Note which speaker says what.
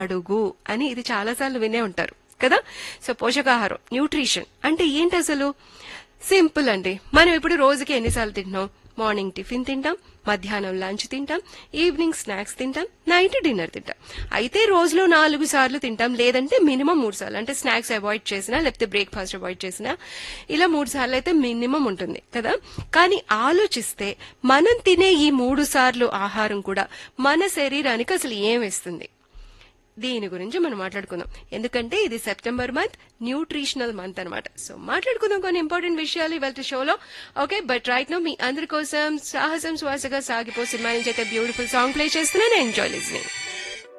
Speaker 1: అడుగు అని ఇది చాలాసార్లు వినే ఉంటారు కదా సో పోషకాహారం న్యూట్రిషన్ అంటే ఏంటి అసలు సింపుల్ అండి మనం ఇప్పుడు రోజుకి ఎన్నిసార్లు తింటున్నాం మార్నింగ్ టిఫిన్ తింటాం మధ్యాహ్నం లంచ్ తింటాం ఈవినింగ్ స్నాక్స్ తింటాం నైట్ డిన్నర్ తింటాం అయితే రోజులో నాలుగు సార్లు తింటాం లేదంటే మినిమం మూడు సార్లు అంటే స్నాక్స్ అవాయిడ్ చేసినా లేకపోతే బ్రేక్ఫాస్ట్ అవాయిడ్ చేసినా ఇలా మూడు సార్లు అయితే మినిమం ఉంటుంది కదా కానీ ఆలోచిస్తే మనం తినే ఈ మూడు సార్లు ఆహారం కూడా మన శరీరానికి అసలు ఏం ఇస్తుంది దీని గురించి మనం మాట్లాడుకుందాం ఎందుకంటే ఇది సెప్టెంబర్ మంత్ న్యూట్రిషనల్ మంత్ అన్నమాట సో మాట్లాడుకుందాం కొన్ని ఇంపార్టెంట్ విషయాలు ఇవాళ షోలో ఓకే బట్ రైట్ నో మీ అందరి కోసం సాహసం శ్వాసగా సాగిపో సినిమా నుంచి అయితే బ్యూటిఫుల్ సాంగ్ ప్లే చేస్తున్నాను ఎంజాయ్ లిజనింగ్